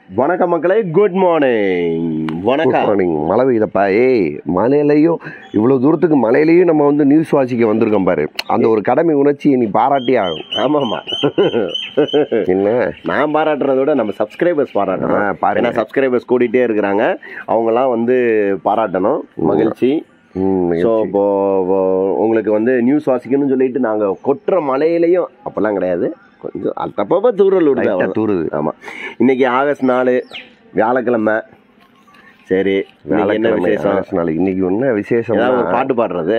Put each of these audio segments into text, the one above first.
வணக்கம் மக்களே good morning good வணக்கம் மார்னிங் மழை பெய்யுதப்பா ஏய் மலையிலையும் இவ்வளோ தூரத்துக்கு மலையிலையும் நம்ம வந்து நியூஸ் வாசிக்க வந்திருக்கோம் பாரு அந்த ஒரு கடமை உணர்ச்சி நீ பாராட்டி ஆகும் ஆமாமா என்ன நான் பாராட்டுறத விட நம்ம சப்ஸ்கிரைபர்ஸ் ஆ, பாராட்டணும் பாருங்க. ஏன்னா சப்ஸ்கிரைபர்ஸ் கூட்டிகிட்டே இருக்கிறாங்க அவங்கெல்லாம் வந்து பாராட்டணும் மகிழ்ச்சி ம், ஸோ இப்போ இப்போ உங்களுக்கு வந்து நியூஸ் வாசிக்கணும்னு சொல்லிட்டு நாங்கள் கொட்டுற மலையிலையும் அப்போல்லாம் கிடையாது கொஞ்சம் அப்பப்போ தூரல் விடுது லைட்டா அவ்வளவுதான். தூருது ஆமாம் இன்னைக்கு ஆகஸ்ட் நாலு வியாழக்கிழமை சரி இன்னைக்கு என்ன வேலைக்கிழமை விசேஷம் ஆகஸ்ட் நாள். இன்னைக்கு என்ன விசேஷம் ஏதாவது ஒரு பாட்டு பாடுறது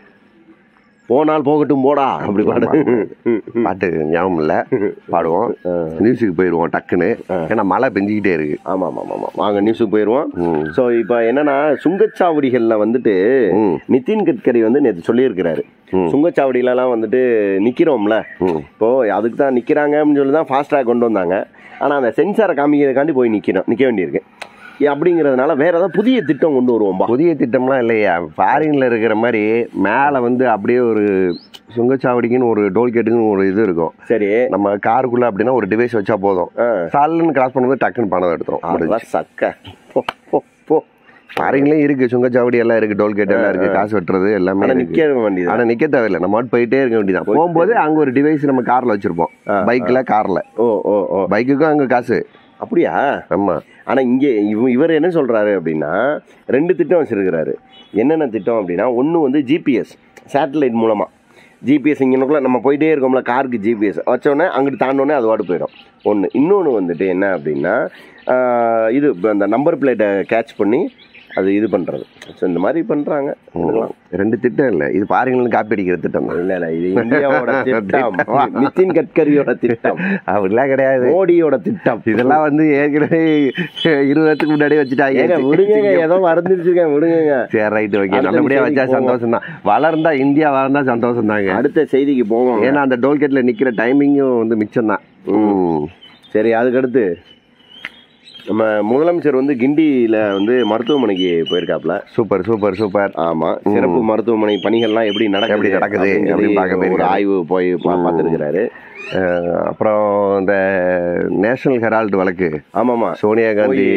போனால் போகட்டும் போடா அப்படி பாடு பாட்டு ஞாபகம் இல்லை பாடுவோம் நியூஸுக்கு போயிடுவோம் டக்குன்னு ஏன்னா மழை பெஞ்சிக்கிட்டே இருக்கு ஆமாம் ஆமாம் ஆமாம் வாங்க நியூஸுக்கு போயிடுவோம் ம். ஸோ இப்போ என்னன்னா சுங்கச்சாவடிகளில் வந்துட்டு ம். நிதின் கட்கரி வந்து நேற்று சொல்லியிருக்கிறாரு ம். சுங்கச்சாவடியிலலாம் வந்துட்டு நிற்கிறோம்ல ம். இப்போ அதுக்கு தான் நிற்கிறாங்க அப்படின்னு சொல்லி தான் ஃபாஸ்டாக கொண்டு வந்தாங்க ஆனால் அந்த சென்சாரை காமிக்கிறதுக்காண்டி போய் நிற்கிறோம் நிற்க வேண்டியிருக்கு ஏ, அப்படிங்கிறதுனால வேற ஏதாவது புதிய திட்டம் கொண்டு வருவோம்பா புதிய திட்டம்லாம் இல்லையா ஃபாரின்ல இருக்கிற மாதிரி மேலே வந்து அப்படியே ஒரு சுங்கச்சாவடிக்குன்னு ஒரு டோல்கேட்டுக்குன்னு ஒரு இது இருக்கும் சரி நம்ம காருக்குள்ள அப்படின்னா ஒரு டிவைஸ் வச்சா போதும் ஆ. சாலுன்னு கிராஸ் பண்ணும்போது டக்குன்னு பணம் எடுத்துரும் அதெல்லாம் சக்க போ போ போ ஃபாரின்லயும் இருக்கு சுங்கச்சாவடி எல்லாம் இருக்கு டோல்கேட் எல்லாம் இருக்கு காசு வெட்டுறது எல்லாமே ஆனால் இருக்கு நிற்க வேண்டியது ஆனா நிக்க தேவையில்லை நம்ம மட்டும் போயிட்டே இருக்க வேண்டியதான் போகும்போது அங்க ஒரு டிவைஸ் நம்ம கார்ல வச்சிருப்போம் பைக்ல கார்ல ஓ ஓ ஓ பைக்குக்கும் அங்க காசு அப்படியா ஆமா ஆனா இங்கே இவ இவர் என்ன சொல்றாரு அப்படின்னா ரெண்டு திட்டம் வச்சிருக்கிறாரு என்னென்ன திட்டம் அப்படின்னா ஒன்று வந்து ஜிபிஎஸ் சேட்டலைட் மூலமா ஜிபிஎஸ் இங்கனக்குள்ள நம்ம போயிட்டே இருக்கோம்ல காருக்கு ஜிபிஎஸ் வச்சோடனே அங்கிட்டு தாண்டோடனே அது வாட்டு போயிடும் ஒன்று இன்னொன்று வந்துட்டு என்ன அப்படின்னா ஆஹ், இது இப்ப அந்த நம்பர் பிளேட்டை கேட்ச் பண்ணி அது இது பண்ணுறது ஸோ இந்த மாதிரி பண்ணுறாங்க ரெண்டு திட்டம் இல்ல இது பாருங்களேன் காப்பி அடிக்கிற திட்டம் தான் இல்லை இல்லை இது இந்தியாவோட திட்டம் நிதின் கட்கரியோட திட்டம் அப்படிலாம் கிடையாது மோடியோட திட்டம் இதெல்லாம் வந்து ஏற்கனவே இருபது வருஷத்துக்கு முன்னாடியே ஏங்க விடுங்க வச்சுட்டாங்க ஏதோ மறந்துருச்சுங்க விடுங்க சரி ரைட் ஓகே அடுத்த நல்லபடியா வச்சா செய்திக்கு போவோம். சந்தோஷம் தான் வளர்ந்தா இந்தியா வளர்ந்தா சந்தோஷம் தாங்க அடுத்த செய்திக்கு போவோம் ஏன்னா அந்த டோல்கேட்ல நிக்கிற டைமிங்கும் வந்து மிச்சம் தான் சரி அதுக்கடுத்து நம்ம முதலமைச்சர் வந்து கிண்டியில வந்து மருத்துவமனைக்கு போயிருக்காப்ல சூப்பர் சூப்பர் சூப்பர் ஆமா சிறப்பு மருத்துவமனை பணிகள்லாம் எப்படி நடக்குது எப்படி நடக்குது அப்படின்னு அப்படின்னு சொல்லி பார்க்க ஒரு போயிருக்காரு. ஆய்வு போய் பா- பார்த்திருக்கிறாரு அஹ் அப்புறம் இந்த நேஷனல் ஹெரால்டு வழக்கு ஆமாமா சோனியா காந்தி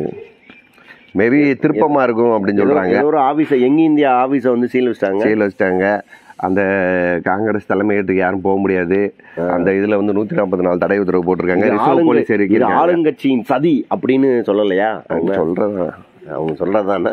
மேபி திருப்பமா இருக்கும் அப்படின்னு சொல்றாங்க ஏதோ ஒரு ஆபீஸ எங்க இந்தியா ஆபீஸ வந்து சீல் வச்சிட்டாங்க செயல் வச்சிட்டாங்க அந்த காங்கிரஸ் தலைமையேற்றுக்கு யாரும் போக முடியாது அந்த இதுல வந்து நூத்தி நாற்பத்தி நாலு தடை உத்தரவு போட்டிருக்காங்க இது ரிசர்வ் ஆளுங்க- போலீஸ் இது இருக்கு ஆளுங்கட்சியின் சதி அப்படின்னு சொல்லலையா அவங்க சொல்றேன் அவங்க சொல்றதுதானே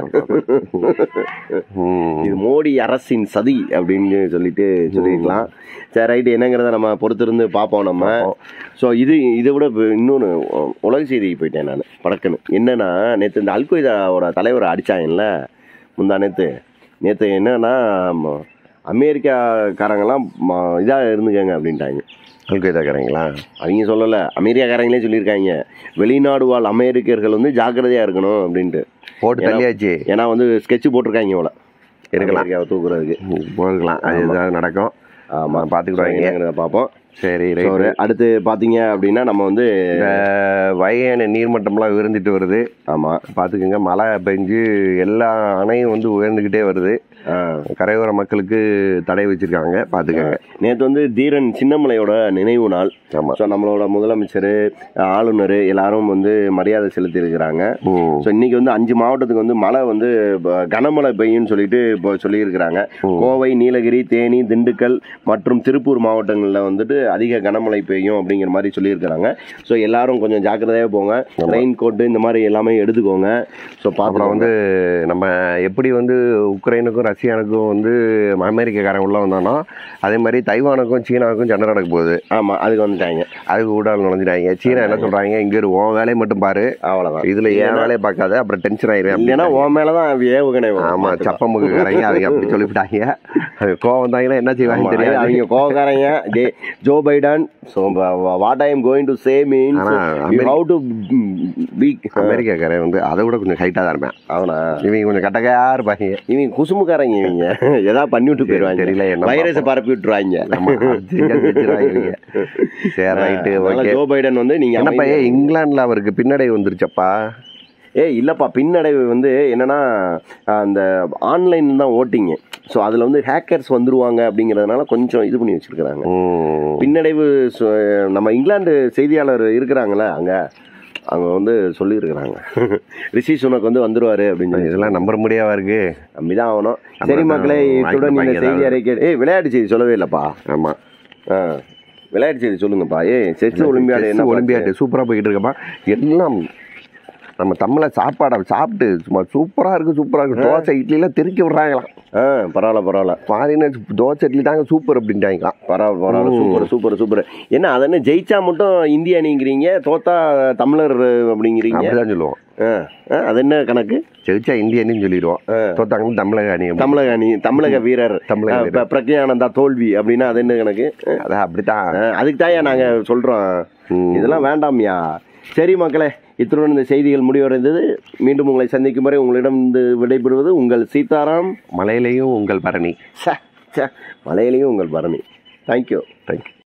ம். இது மோடி அரசின் சதி அப்படின்னு சொல்லிட்டு சொல்லிக்கலாம் சரி ரைட்டு என்னங்கிறத நம்ம பொறுத்திருந்து பார்ப்போம் நம்ம ஸோ இது இதை விட இப்ப இன்னொன்று உலக செய்திக்கு போயிட்டேன் நான் படக்குன்னு என்னன்னா நேற்று இந்த அல்கொய்தாவோட தலைவரை அடிச்சாங்கல்ல முந்தா நேற்று நேற்று என்னன்னா ம- அமெரிக்காக்காரங்கெல்லாம் இதாக இருந்துக்கங்க அப்படின்ட்டாங்க அல்கொய்தாக்காரங்களா அவங்க சொல்லலை அமெரிக்காக்காரங்களே சொல்லியிருக்காங்க வெளிநாடு வாழ் அமெரிக்கர்கள் வந்து ஜாக்கிரதையாக இருக்கணும் அப்படின்ட்டு போட்டு தள்ளியாச்சு ஏன்னா வந்து ஸ்கெட்ச் போட்டிருக்காங்க இவ்வளோ இருக்கலாம். அமெரிக்காவை தூக்குறதுக்கு ம், போயிருக்கலாம் அது ஏதாவது நடக்கும் ஆமாம் பார்த்துக்கிடுவாங்க என்னங்கிறத பார்ப்போம் சரி So, ரைட் ஒரு அடுத்து பார்த்தீங்க அப்படின்னா நம்ம வந்து இந்த வைகை நீர்மட்டம்லாம் உயர்ந்துட்டு வருது ஆமாம் பார்த்துக்குங்க மழை பெஞ்சு எல்லா அணையும் வந்து உயர்ந்துக்கிட்டே வருது கரையோர மக்களுக்கு தடை வச்சிருக்காங்க பார்த்துக்கங்க நேற்று வந்து தீரன் சின்னமலையோட நினைவு நாள் ஆமாம் ஸோ நம்மளோட முதலமைச்சர் ஆளுநர் எல்லாரும் வந்து மரியாதை செலுத்தி இருக்கிறாங்க ம் ஸோ இன்னைக்கு வந்து அஞ்சு மாவட்டத்துக்கு வந்து மழை வந்து ப- கனமழை பெய்யும்னு சொல்லிட்டு இப்போ சொல்லியிருக்கிறாங்க கோவை நீலகிரி தேனி திண்டுக்கல் மற்றும் திருப்பூர் மாவட்டங்களில் வந்துட்டு அதிக கனமழை பெய்யும் அப்படிங்கிற மாதிரி சொல்லியிருக்கிறாங்க ஸோ எல்லாரும் கொஞ்சம் ஜாக்கிரதையாக போங்க ரெயின் கோட்டு இந்த மாதிரி எல்லாமே எடுத்துக்கோங்க ஸோ அப்புறம் அப்புறம் வந்து நம்ம எப்படி வந்து உக்ரைனுக்கும் ரஷ்யானுக்கும் வந்து அமெரிக்காக்காரன் உள்ள வந்தானோ அதே மாதிரி தைவானுக்கும் சீனாவுக்கும் சண்டை நடக்க போகுது ஆமாம் அதுக்கு வந்துட்டாங்க அதுக்கு ஊடால் நுழைஞ்சிட்டாங்க சீனா என்ன சொல்றாங்க இங்க இரு உன் வேலையை மட்டும் பாரு அவ்வளோதான் இதுல ஏன் வேலையை பார்க்காத அப்புறம் டென்ஷன் ஆயிரும் இல்லைன்னா உன் மேலே தான் ஏவுகணை வரும். ஆமா சப்பமுக்குறாங்க அதுக்கு அப்படி சொல்லிவிட்டாங்க அது கோவம் வந்தாங்கன்னா என்ன ஆமா, செய்வாங்க தெரியாது அவங்க கோவக்காரங்க டே Joe Biden so what I am going to say means ஆனா, you America- how to be அமெரிக்காக்காரன் வந்து அதை விட கொஞ்சம் ஹைட்டா தான் இருப்பேன் அவனா இவங்க கொஞ்சம் கட்டக்கையா இருப்பாங்க இவங்க குசுமுக்காரங்க இவங்க ஏதாவது பண்ணி விட்டு போயிடுவாங்க தெரியல, என்ன வைரஸை பரப்பி விட்டுருவாங்க நம்ம அடிச்சு அடிச்சிருவாங்க இவங்க. சரி ரைட்டு அதனால ஓகே ஜோ பைடன் வந்து நீங்க என்னப்பா அமைதியா- ஏன் இங்கிலாந்துல அவருக்கு பின்னடை வந்துருச்சப்பா ஏய் இல்லப்பா பின்னடைவு வந்து என்னன்னா அந்த ஆன்லைன் தான் ஓட்டிங்க ஸோ அதில் வந்து ஹேக்கர்ஸ் வந்துருவாங்க அப்படிங்கிறதுனால கொஞ்சம் இது பண்ணி வச்சிருக்கிறாங்க ம். பின்னடைவு சு- நம்ம இங்கிலாந்து செய்தியாளர் இருக்கிறாங்களே அங்கே அவங்க வந்து சொல்லியிருக்கிறாங்க ரிஷி சுனக் வந்து வந்துருவாரு அப்படின்னு சொல்லி இதெல்லாம் நம்புற முடியாவா இருக்கு நம்பிதான் ஆகணும் நம்ம சரி தான் மக்களே இத்துடன் இந்த வாங்கிட்டு செய்தி அறிக்கை ஏய் விளையாட்டு செய்தி சொல்லவே இல்லப்பா ஆமா ஆ விளையாட்டு செய்தி சொல்லுங்கப்பா ஏய் செஸ் ஒலிம்பியாடு என்ன ஒலிம்பியாடு சூப்பரா போயிட்டு இருக்கப்பா எல்லாம் நம்ம தமிழ சாப்பாடை சாப்பிட்டு சும்மா சூப்பரா இருக்கு சூப்பரா இருக்கு தோசை இட்லி எல்லாம் தெறிக்க விடுறாங்களாம் ஆ பரவாயில்ல பரவாயில்ல ஃபாரினர்ஸ் தோசை இட்லி தாங்க சூப்பர் அப்படின்ட்டாங்களாம் பரவாயில்ல பரவாயில்ல சூப்பர் சூப்பர் சூப்பர் என்ன அது என்ன ஜெயிச்சா மட்டும் இந்திய அணிங்கிறீங்க தோத்தா தமிழர் அப்படிங்கிறீங்க அப்படிதான் சொல்லுவோம் ஆ, ஆ, அது என்ன கணக்கு ஜெயிச்சா இந்தியன்னு சொல்லிடுவோம் தோத்தாங்கன்னு தமிழக அணி அப்படி. தமிழக அணி தமிழக வீரர் தமிழக ஆ, வீரர். இப்ப பிரக்ஞானந்தா தோல்வி அப்படின்னா அது என்ன கணக்கு அதான் அப்படித்தான் ஆ, அதுக்கு தான் நாங்க சொல்றோம் ம். இதெல்லாம் வேண்டாம்யா சரி மக்களே இத்துடன் இந்த செய்திகள் முடிவடைந்தது மீண்டும் உங்களை சந்திக்கும் வரை உங்களிடம் இருந்து விடைபெறுவது உங்கள் சீதாராம் மலையிலையும் உங்கள் பரணி ச, ச, மலையிலையும் உங்கள் பரணி தேங்க்யூ தேங்க்யூ